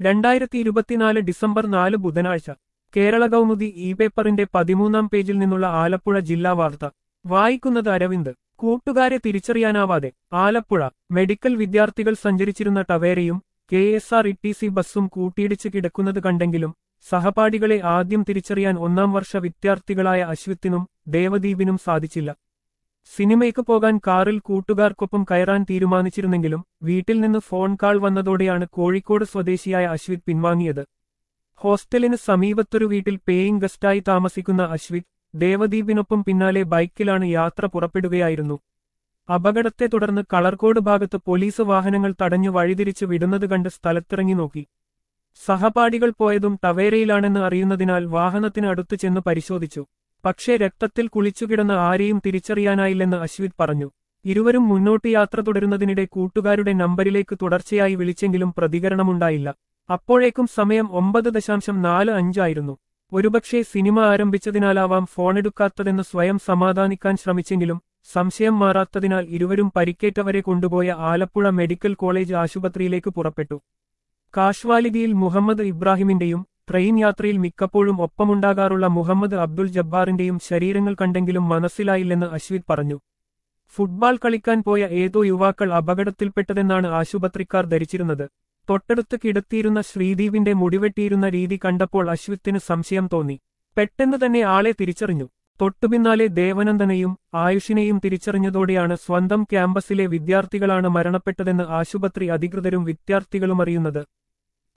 രണ്ടായിരത്തി ഇരുപത്തിനാല് ഡിസംബർ നാല് ബുധനാഴ്ച കേരള കൗമുദി ഇ പേപ്പറിന്റെ പതിമൂന്നാം പേജിൽ നിന്നുള്ള ആലപ്പുഴ ജില്ലാ വാർത്ത വായിക്കുന്നത് അരവിന്ദ് കൂട്ടുകാരെ തിരിച്ചറിയാനാവാതെ ആലപ്പുഴ മെഡിക്കൽ വിദ്യാർത്ഥികൾ സഞ്ചരിച്ചിരുന്ന ടവേരയും K S R T C സി ബസ്സും കൂട്ടിയിടിച്ച് കിടക്കുന്നത് കണ്ടെങ്കിലും സഹപാഠികളെ ആദ്യം തിരിച്ചറിയാൻ ഒന്നാം വർഷ വിദ്യാർത്ഥികളായ അശ്വിത്തിനും ദേവദീപിനും സാധിച്ചില്ല സിനിമയ്ക്ക് പോകാൻ കാറിൽ കൂട്ടുകാർക്കൊപ്പം കയറാൻ തീരുമാനിച്ചിരുന്നെങ്കിലും വീട്ടിൽ നിന്ന് ഫോൺ കാൾ വന്നതോടെയാണ് കോഴിക്കോട് സ്വദേശിയായ അശ്വിത് പിൻവാങ്ങിയത് ഹോസ്റ്റലിന് സമീപത്തൊരു വീട്ടിൽ പേയിങ് ഗസ്റ്റായി താമസിക്കുന്ന അശ്വിത് ദേവദീപിനൊപ്പം പിന്നാലെ ബൈക്കിലാണ് യാത്ര പുറപ്പെടുകയായിരുന്നു അപകടത്തെ തുടർന്ന് കളർകോട് ഭാഗത്ത് പോലീസ് വാഹനങ്ങൾ തടഞ്ഞു വഴിതിരിച്ച് വിടുന്നത് കണ്ട് സ്ഥലത്തിറങ്ങി നോക്കി സഹപാഠികൾ പോയതും ടവേരയിലാണെന്ന് അറിയുന്നതിനാൽ വാഹനത്തിന് അടുത്തു ചെന്ന് പരിശോധിച്ചു പക്ഷേ രക്തത്തിൽ കുളിച്ചുകിടന്ന ആരെയും തിരിച്ചറിയാനായില്ലെന്ന് അശ്വിത് പറഞ്ഞു ഇരുവരും മുന്നോട്ട് യാത്ര തുടരുന്നതിനിടെ കൂട്ടുകാരുടെ നമ്പരിലേക്ക് തുടർച്ചയായി വിളിച്ചെങ്കിലും പ്രതികരണമുണ്ടായില്ല അപ്പോഴേക്കും സമയം ഒമ്പത് ദശാംശം നാല് അഞ്ചായിരുന്നു ഒരുപക്ഷെ സിനിമ ആരംഭിച്ചതിനാലാവാം ഫോണെടുക്കാത്തതെന്ന് സ്വയം സമാധാനിക്കാൻ ശ്രമിച്ചെങ്കിലും സംശയം മാറാത്തതിനാൽ ഇരുവരും പരിക്കേറ്റവരെ കൊണ്ടുപോയ ആലപ്പുഴ മെഡിക്കൽ കോളേജ് ആശുപത്രിയിലേക്ക് പുറപ്പെട്ടു കാഷ്വാലിദിയിൽ മുഹമ്മദ് ഇബ്രാഹിമിന്റെയും ട്രെയിൻ യാത്രയിൽ മിക്കപ്പോഴും ഒപ്പമുണ്ടാകാറുള്ള മുഹമ്മദ് അബ്ദുൾ ജബ്ബാറിന്റെയും ശരീരങ്ങൾ കണ്ടെങ്കിലും മനസ്സിലായില്ലെന്ന് അശ്വിത് പറഞ്ഞു ഫുട്ബോൾ കളിക്കാൻ പോയ ഏതോ യുവാക്കൾ അപകടത്തിൽപ്പെട്ടതെന്നാണ് ആശുപത്രിക്കാർ ധരിച്ചിരുന്നത് തൊട്ടടുത്ത് കിടത്തിയിരുന്ന ശ്രീദീപിന്റെ മുടിവെട്ടിയിരുന്ന രീതി കണ്ടപ്പോൾ അശ്വിത്തിന് സംശയം തോന്നി പെട്ടെന്ന് തന്നെ ആളെ തിരിച്ചറിഞ്ഞു തൊട്ടുപിന്നാലെ ദേവനന്ദനെയും ആയുഷിനെയും തിരിച്ചറിഞ്ഞതോടെയാണ് സ്വന്തം ക്യാമ്പസിലെ വിദ്യാർത്ഥികളാണ് മരണപ്പെട്ടതെന്ന് ആശുപത്രി അധികൃതരും വിദ്യാർത്ഥികളും അറിയുന്നത്